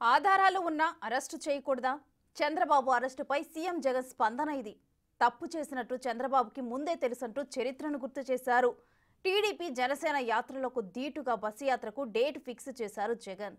ఆధారాలు ఉన్నా అరెస్టు చేయకూడదా చంద్రబాబు అరెస్టుపై సీఎం జగన్ స్పందన ఇది తప్పు చేసినట్టు చంద్రబాబుకి ముందే తెలుసంటూ చరిత్రను గుర్తు చేశారు టీడీపీ జనసేన యాత్రలకు ధీటుగా బస్సు యాత్రకు డేట్ ఫిక్స్ చేశారు జగన్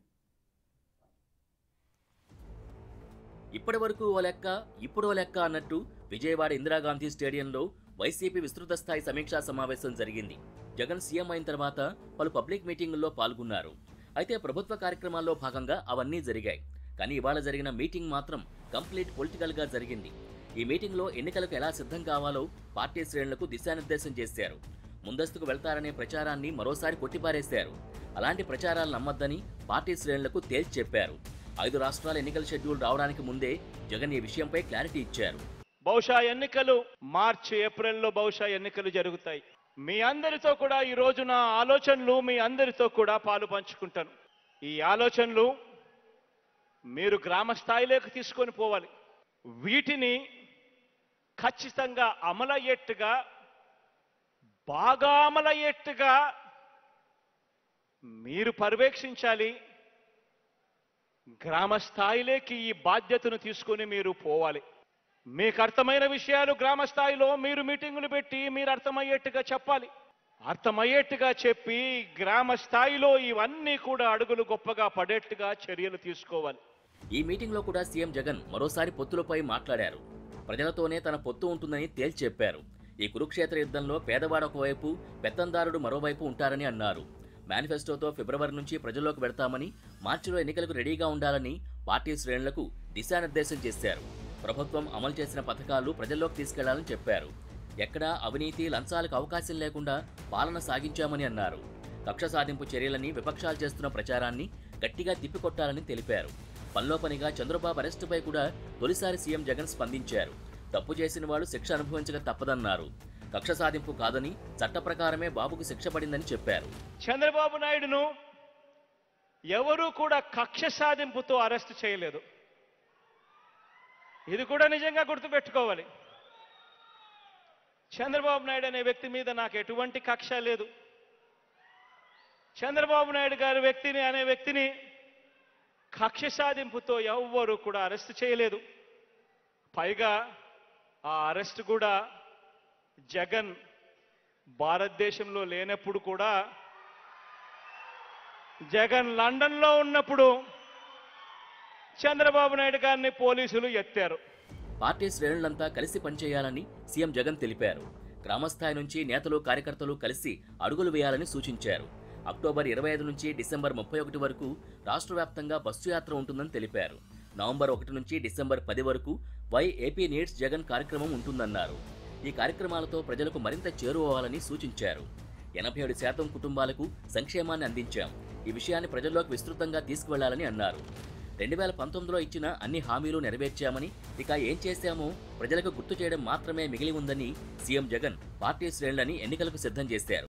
ఇప్పటి వరకు ఓ లెక్క ఇప్పుడు ఓ లెక్క అన్నట్టు విజయవాడ ఇందిరాగాంధీ స్టేడియంలో వైసీపీ విస్తృత స్థాయి సమీక్షా సమావేశం జరిగింది జగన్ సీఎం అయిన తర్వాత పలు పబ్లిక్ మీటింగుల్లో పాల్గొన్నారు అయితే ప్రభుత్వ కార్యక్రమాల్లో భాగంగా అవన్నీ జరిగాయి కానీ ఇవాళ జరిగిన మీటింగ్ మాత్రం కంప్లీట్ పొలిటికల్ గా జరిగింది ఈ మీటింగ్లో ఎన్నికలకు ఎలా సిద్ధం కావాలో పార్టీ శ్రేణులకు దిశానిర్దేశం చేశారు ముందస్తుకు వెళ్తారనే ప్రచారాన్ని మరోసారి కొట్టిపారేశారు అలాంటి ప్రచారాలు నమ్మొద్దని పార్టీ శ్రేణులకు తేల్చి చెప్పారు ఐదు రాష్ట్రాల ఎన్నికల షెడ్యూల్ రావడానికి ముందే జగన్ ఈ విషయంపై క్లారిటీ ఇచ్చారు బహుశా ఎన్నికలు మార్చి ఏప్రిల్లో బహుశా ఎన్నికలు జరుగుతాయి మీ అందరితో కూడా ఈ రోజు నా ఆలోచనలు మీ అందరితో కూడా పాలు పంచుకుంటాను ఈ ఆలోచనలు మీరు గ్రామ స్థాయిలోకి తీసుకొని పోవాలి వీటిని ఖచ్చితంగా అమలయ్యేట్టుగా బాగా అమలయ్యేట్టుగా మీరు పర్యవేక్షించాలి గ్రామ స్థాయిలోకి ఈ బాధ్యతను తీసుకొని మీరు పోవాలి మీకు అర్థమైన విషయాలు గ్రామ స్థాయిలో మీరు మీటింగులు పెట్టి మీరు అర్థమయ్యేట్టుగా చెప్పాలి అర్థమయ్యేట్టుగా చెప్పి గ్రామ స్థాయిలో ఇవన్నీ కూడా అడుగులు గొప్పగా పడేట్టుగా చర్యలు తీసుకోవాలి ఈ మీటింగ్లో కూడా సీఎం జగన్ మరోసారి పొత్తులపై మాట్లాడారు ప్రజలతోనే తన పొత్తు ఉంటుందని తేల్చి చెప్పారు ఈ కురుక్షేత్ర యుద్ధంలో పేదవాడు ఒకవైపు పెత్తందారుడు మరోవైపు ఉంటారని అన్నారు మేనిఫెస్టోతో ఫిబ్రవరి నుంచి ప్రజల్లోకి వెడతామని మార్చిలో ఎన్నికలకు రెడీగా ఉండాలని పార్టీ శ్రేణులకు దిశానిర్దేశం చేశారు ప్రభుత్వం అమలు చేసిన పథకాలు ప్రజల్లోకి తీసుకెళ్లాలని చెప్పారు ఎక్కడా అవినీతి లంచాలకు అవకాశం లేకుండా పాలన సాగించామని అన్నారు కక్ష సాధింపు చర్యలని విపక్షాలు చేస్తున్న ప్రచారాన్ని గట్టిగా తిప్పికొట్టాలని తెలిపారు పనిలో పనిగా చంద్రబాబు అరెస్టుపై కూడా తొలిసారి సీఎం జగన్ స్పందించారు తప్పు చేసిన వాడు శిక్ష అనుభవించక తప్పదన్నారు కక్ష సాధింపు కాదని చట్ట ప్రకారమే బాబుకు శిక్ష పడిందని చెప్పారు చంద్రబాబు నాయుడును ఎవరూ కూడా కక్ష సాధింపుతో అరెస్ట్ చేయలేదు ఇది కూడా నిజంగా గుర్తుపెట్టుకోవాలి చంద్రబాబు నాయుడు అనే వ్యక్తి మీద నాకు ఎటువంటి కక్ష లేదు చంద్రబాబు నాయుడు గారి వ్యక్తిని అనే వ్యక్తిని కక్ష సాధింపుతో ఎవ్వరూ కూడా అరెస్ట్ చేయలేదు పైగా ఆ అరెస్ట్ కూడా జగన్ భారతదేశంలో లేనప్పుడు కూడా జగన్ లండన్లో ఉన్నప్పుడు చంద్రబాబు నాయుడు గారిని పోలీసులు ఎత్తారు పార్టీ శ్రేణులంతా కలిసి పనిచేయాలని సీఎం జగన్ తెలిపారు గ్రామస్థాయి నుంచి నేతలు కార్యకర్తలు కలిసి అడుగులు వేయాలని సూచించారు అక్టోబర్ ఇరవై ఐదు నుంచి డిసెంబర్ ముప్పై ఒకటి వరకు రాష్ట్ర వ్యాప్తంగా బస్సు యాత్ర ఉంటుందని తెలిపారు నవంబర్ ఒకటి నుంచి డిసెంబర్ పది వరకు వై ఏపీ నీడ్స్ జగన్ కార్యక్రమం ఉంటుందన్నారు ఈ కార్యక్రమాలతో ప్రజలకు మరింత చేరువవ్వాలని సూచించారు ఎనభై ఏడు శాతం కుటుంబాలకు సంక్షేమాన్ని అందించాం ఈ విషయాన్ని ప్రజల్లోకి విస్తృతంగా తీసుకువెళ్లాలని అన్నారు రెండు వేల పంతొమ్మిదిలో ఇచ్చిన అన్ని హామీలు నెరవేర్చామని ఇక ఏం చేశామో ప్రజలకు గుర్తు చేయడం మాత్రమే మిగిలి ఉందని సీఎం జగన్ పార్టీ శ్రేణులని ఎన్నికలకు సిద్ధం చేశారు